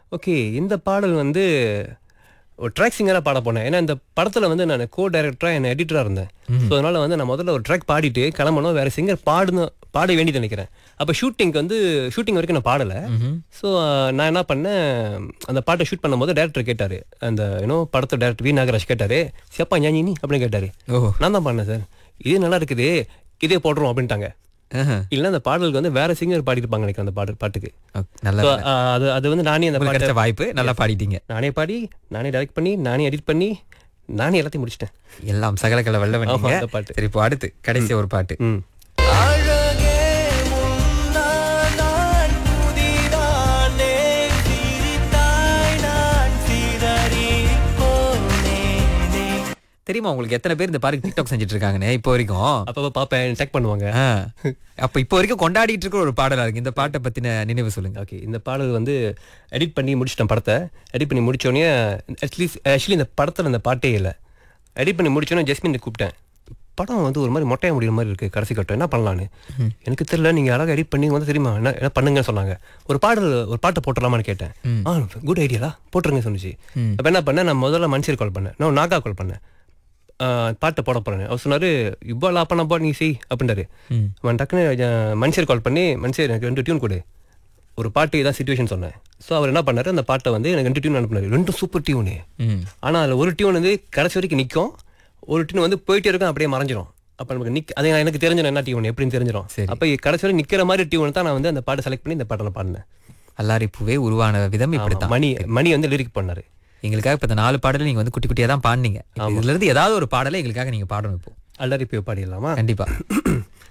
Okay இந்த பாடல் வந்து ஒரு ட்ராக் சிங்கராக பாட போனேன் ஏன்னா இந்த படத்தில் வந்து நான் கோ டைரக்டராக என்ன எடிட்டராக இருந்தேன் ஸோ அதனால வந்து நான் முதல்ல ஒரு ட்ராக் பாடிட்டு கிளம்பணும் வேற சிங்கர் பாடணும் பாட வேண்டியது நினைக்கிறேன் அப்போ ஷூட்டிங்க்கு வந்து ஷூட்டிங் வரைக்கும் நான் பாடலை ஸோ நான் என்ன பண்ணேன் அந்த பாட்டை ஷூட் பண்ணும்போது டேரக்டர் கேட்டார் அந்த யூனோ படத்தை டேரக்டர் வி நாகராஜ் கேட்டார் சியப்பா ஞானி நீ அப்படின்னு கேட்டார் ஓ நான் தான் பண்ணேன் சார் இது நல்லா இருக்குது இதே போடுறோம் அப்படின்ட்டாங்க ஆஹா. இல்லைன்னா அந்த பாடலுக்கு வந்து வேற சிங்கர் பாடிருப்பாங்க நினைக்கிறேன் அந்த பாடல் பாட்டுக்கு ஓகே, நல்ல So, ஆஹ், அது அது வந்து நானே அந்த உங்களுக்கு பாட்டை கிடைச்ச வாய்ப்பு நல்லா பாடிட்டீங்க நானே பாடி நானே டைரக்ட் பண்ணி நானே எடிட் பண்ணி நானே எல்லாத்தையும் முடிச்சிட்டேன் எல்லாம் சகலக்கல வெள்ள ஆமா, பண்ணீங்க அந்த பாட்டு. சரி இப்போ அடுத்து கடைசி ஒரு பாட்டு ம் தெரியுமா உங்களுக்கு எத்தனை பேர் இந்த பாருக்கு டிக்டாக் செஞ்சுட்டு இருக்காங்கன்னு இப்போ வரைக்கும் அப்பப்போ பார்ப்பேன் செக் பண்ணுவாங்க ஆ. அப்ப இப்போ வரைக்கும் கொண்டாடிட்டு இருக்கிற ஒரு பாடலா இருக்கு இந்த பாட்டை பத்தின நினைவு சொல்லுங்க ஓகே இந்த பாடல் வந்து எடிட் பண்ணி முடிச்சிட்டேன் படத்தை எடிட் பண்ணி முடிச்சோடனே அட்லீஸ்ட் ஆக்சுவலி இந்த படத்தில் இந்த பாட்டே இல்லை எடிட் பண்ணி முடிச்சோடனே ஜஸ்மின் கூப்பிட்டேன் படம் வந்து ஒரு மாதிரி மொட்டையா முடிகிற மாதிரி இருக்குது கடைசி கட்டம் என்ன பண்ணலான்னு எனக்கு தெரியல நீங்கள் அழகாக எடிட் பண்ணி வந்து தெரியுமா என்ன என்ன பண்ணுங்கன்னு சொன்னாங்க ஒரு பாடல் ஒரு பாட்டை போட்டுடலாமான்னு கேட்டேன் ஆ குட் ஐடியாடா போட்டுருங்க சொன்னிச்சு அப்போ என்ன பண்ணேன் நான் முதல்ல மனுஷர் கால் பண்ணேன் நான் நாகா கால் பண்ணேன் ஆ, பாட்டை போட போறேன் அவர் சொன்னாரு இவ்வளோ லாப்பா நம்பா நீ செய் அப்படின்றாரு அவன் டக்குன்னு அஹ், மனுஷர் கால் பண்ணி மனுஷர் எனக்கு ரெண்டு டியூன் கொடு ஒரு பாட்டு இதான் சுச்சுவேஷன் சொன்னேன் ஸோ அவர் என்ன பண்ணாரு அந்த பாட்டை வந்து எனக்கு ரெண்டு டியூன் அனுப்புனாரு ரெண்டும் சூப்பர் டியூனு ம் ஆனால் அதில் ஒரு டியூன் வந்து கடைசி வரைக்கும் நிற்கும் ஒரு டியூன் வந்து போயிட்டே இருக்கும் அப்படியே மறைஞ்சிரும் அப்போ நமக்கு நிக் அது எனக்கு தெரிஞ்சிடும் என்ன டியூன் எப்படின்னு தெரிஞ்சிடும் சரி. அப்போ கடைசி வரைக்கும் நிற்கிற மாதிரி டியூன் தான் நான் வந்து அந்த பாட்டை செலக்ட் பண்ணி இந்த பாட்டில் பாடினேன் அல்லாரி பூவே உருவான விதம் ஆமா, இப்படித்தான் மணி மணி வந்து லிரிக் பண்ணாரு எங்களுக்காக இப்ப இந்த நாலு பாடலை நீங்க வந்து குட்டி குட்டியா தான் பாடுனீங்க இப்ப இதுல இருந்து ஏதாவது ஒரு பாடலை எங்களுக்காக நீங்க பாடணும் இப்போ அல்லாரி போய் பாடிடலாமா கண்டிப்பா